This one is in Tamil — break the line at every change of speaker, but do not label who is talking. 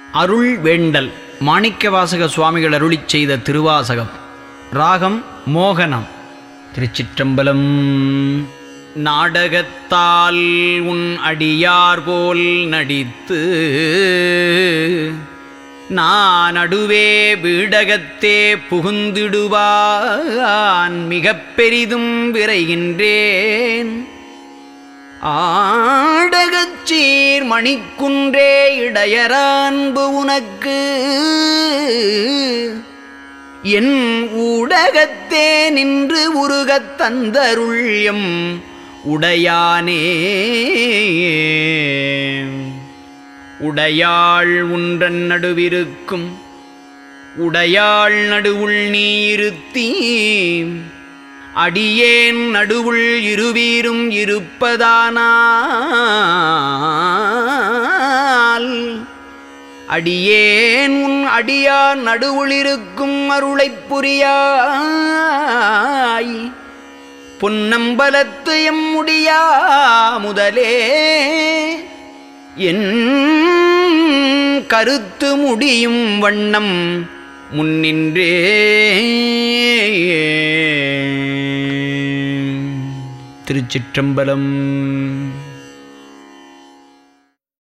அருள் வேண்டல் மாணிக்கவாசக சுவாமிகள் அருளிச் செய்த திருவாசகம் ராகம் மோகனம் திருச்சிற்றம்பலம் நாடகத்தால் உன் அடியார் போல் நடித்து நான் நடுவே வீடகத்தே புகுந்திடுவான் மிகப் பெரிதும் விரைகின்றேன் ஆடகச் சீர் மணிக்குன்றே இடையரான்பு உனக்கு என் ஊடகத்தே நின்று உருகத் தந்தருள்யம் உடையானே உடையாள் உன்றன் நடுவிருக்கும் உடையாள் நடுவுள் நீ இருத்தீ அடியேன் நடுவுள் இருவீரும் இருப்பதானால் அடியேன் உன் அடியார் நடுவுள் இருக்கும் அருளைப் புரியாய் பொன்னம்பலத்து எம்முடியா முதலே என் கருத்து முடியும் வண்ணம் முன்னின்றே திருச்சிற்றம்பலம்